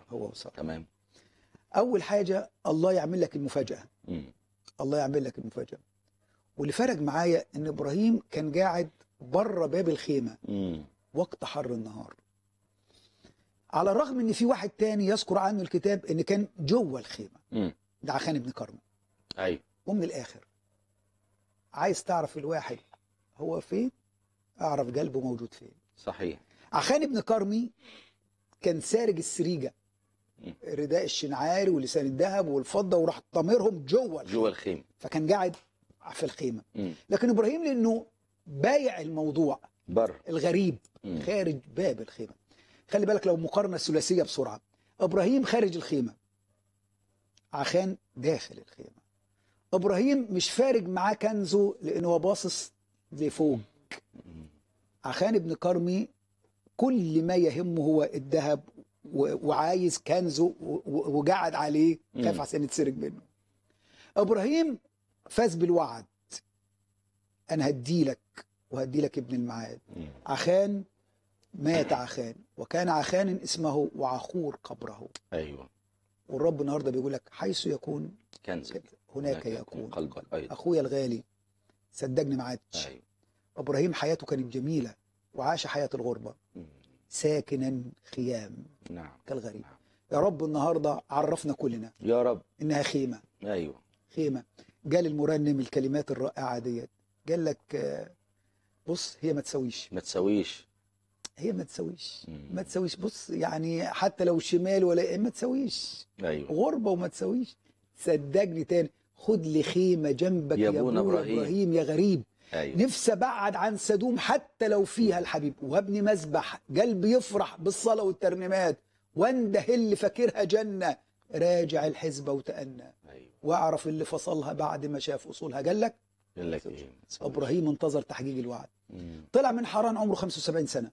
هو وساره تمام اول حاجه الله يعمل لك المفاجاه مم. الله يعمل لك المفاجاه واللي فرق معايا ان ابراهيم كان قاعد بره باب الخيمه مم. وقت حر النهار على الرغم ان في واحد تاني يذكر عنه الكتاب ان كان جوه الخيمه مم. ده عخان بن كرمه ايوه ومن الاخر عايز تعرف الواحد هو فين اعرف قلبه موجود فين صحيح عخان ابن كرمي كان سارج السريجه مم. رداء الشنعاري ولسان الذهب والفضه وراح طامرهم جوه الخيمة. جوه الخيمه فكان قاعد في الخيمه مم. لكن ابراهيم لانه بايع الموضوع بره الغريب مم. خارج باب الخيمه خلي بالك لو مقارنه ثلاثيه بسرعه ابراهيم خارج الخيمه عخان داخل الخيمه ابراهيم مش فارق معاه كنزه لانه هو باصص لفوق مم. عخان ابن كرمي كل ما يهمه هو الذهب و- وعايز كنزه و- و- وقعد عليه خاف مم. عشان يتسرق منه ابراهيم فاز بالوعد انا هديلك وهديلك ابن المعاد مم. عخان مات عخان وكان عخان اسمه وعخور قبره ايوه والرب النهارده بيقول لك حيث يكون كنز هناك يكون قلبك ايضا اخويا الغالي صدقني ما عادش ايوه ابراهيم حياته كانت جميله وعاش حياه الغربه مم. ساكنا خيام نعم كالغريب نعم. يا رب النهارده عرفنا كلنا يا رب انها خيمه ايوه خيمه قال المرنم الكلمات الرائعه ديت قال لك آه، بص هي ما تسويش ما تسويش هي ما تسويش مم. ما تسويش بص يعني حتى لو شمال ولا ما تسويش ايوه غربه وما تسويش صدقني تاني خد لي خيمه جنبك يا يا أبونا ابونا إبراهيم. ابراهيم يا غريب ايوه نفسي ابعد عن سدوم حتى لو فيها الحبيب وابني مسبح قلبي يفرح بالصلاه والترنيمات وانده اللي فاكرها جنه راجع الحزبه وتأنى ايوه واعرف اللي فصلها بعد ما شاف اصولها قال لك يقول لك ايه ما تسويش. ابراهيم انتظر تحقيق الوعد مم. طلع من حران عمره 75 سنه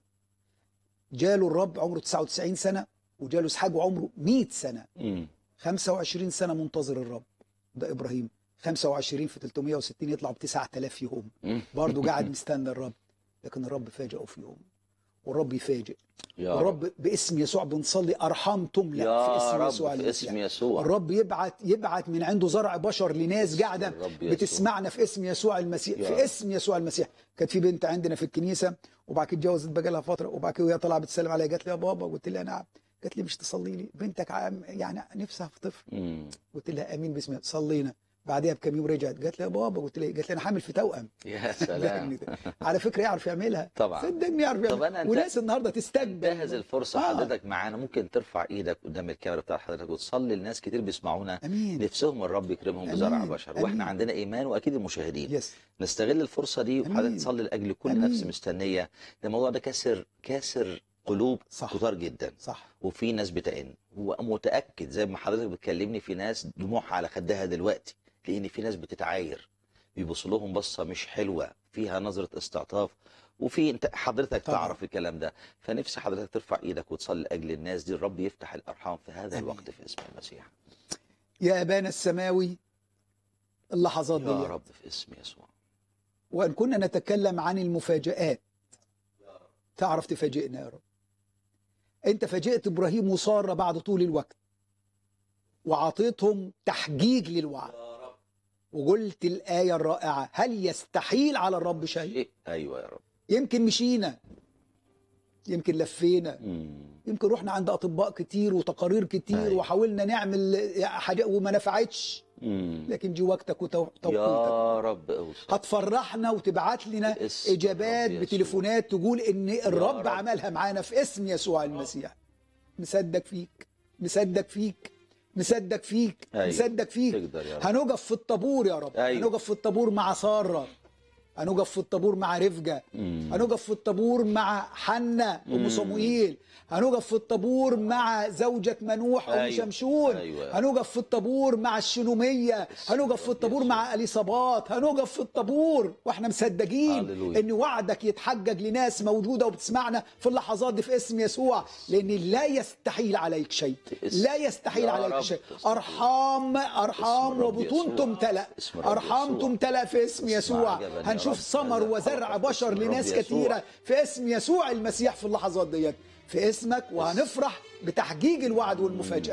جاله الرب عمره 99 سنه وجاله اسحاق وعمره 100 سنه مم. 25 سنه منتظر الرب ده ابراهيم 25 في 360 يطلع ب 9000 يوم مم. برضه قاعد مستنى الرب لكن الرب فاجئه في يوم والرب يفاجئ يا رب الرب باسم يسوع بنصلي ارحام تملا في يا اسم رب يسوع في المسيح اسم يسوع الرب يبعت يبعت من عنده زرع بشر لناس قاعده الرب يسوع. بتسمعنا في اسم يسوع المسيح يا في رب. اسم يسوع المسيح كانت في بنت عندنا في الكنيسه وبعد كده اتجوزت بقى لها فتره وبعد كده وهي طالعه بتسلم عليا قالت لي يا بابا قلت لها نعم قالت لي مش تصلي لي بنتك عم- يعني نفسها في طفل مم. قلت لها امين باسم صلينا بعدها بكام يوم رجعت قالت لي يا بابا قلت لها إيه؟ قالت لي انا حامل في توأم يا سلام على فكره يعرف يعملها طبعا صدقني يعرف طب يعملها أنا أنت- وناس النهارده تستقبل جهز الفرصه آه. حضرتك معانا ممكن ترفع ايدك قدام الكاميرا بتاعت حضرتك وتصلي لناس كتير بيسمعونا امين نفسهم الرب يكرمهم بزرع أمين. بشر أمين. واحنا عندنا ايمان واكيد المشاهدين يس نستغل الفرصه دي وحضرتك أمين. تصلي لاجل كل أمين. نفس مستنيه ده الموضوع ده كاسر كاسر قلوب صح. كتار جدا صح وفي ناس بتئن ومتاكد زي ما حضرتك بتكلمني في ناس دموعها على خدها دلوقتي لان في ناس بتتعاير بيبص لهم بصه مش حلوه فيها نظره استعطاف وفي انت حضرتك طبعا. تعرف الكلام ده فنفسي حضرتك ترفع ايدك وتصلي لاجل الناس دي الرب يفتح الارحام في هذا أمين. الوقت في اسم المسيح يا ابانا السماوي اللحظات يا دي رب في اسم يسوع وان كنا نتكلم عن المفاجآت تعرف تفاجئنا يا رب انت فاجئت ابراهيم وساره بعد طول الوقت وعطيتهم تحجيج للوعد وقلت الآية الرائعة هل يستحيل على الرب شيء شيء ايوه يا رب يمكن مشينا يمكن لفينا مم. يمكن رحنا عند أطباء كتير وتقارير كتير أيوة. وحاولنا نعمل حاجات وما نفعتش مم. لكن جي وقتك وتوقيتك يا رب اوصل هتفرحنا وتبعت لنا باسم اجابات الرب يسوع. بتليفونات تقول ان الرب رب. عملها معانا في اسم يسوع المسيح مصدق فيك مصدق فيك مصدق فيك أيوة. مصدق فيك تقدر يا رب هنقف في الطابور يا رب أيوة. هنقف في الطابور مع ساره هنقف في الطابور مع رفجه مم. هنقف في الطابور مع حنة مم. ام صموئيل هنقف في الطابور مع زوجة منوح ام أيوة. شمشون أيوة. هنقف في الطابور مع الشنومية هنقف في الطابور مع اليصابات هنقف في الطابور واحنا مصدقين هللويا. ان وعدك يتحجج لناس موجودة وبتسمعنا في اللحظات دي في اسم يسوع لان لا يستحيل عليك شيء اسم- لا يستحيل يا عليك رب شيء تستحيل. ارحام ارحام اسم الرب وبطون يسوع. تمتلأ اسم الرب ارحام يسوع. تمتلأ في اسم اسمع يسوع عجباً يا هنشوف رب. ثمر هذا وزرع الحلقة بشر باسم الرب لناس يسوع. كثيرة في اسم يسوع المسيح في اللحظات ديت في اسمك وهنفرح بتحقيق الوعد والمفاجاه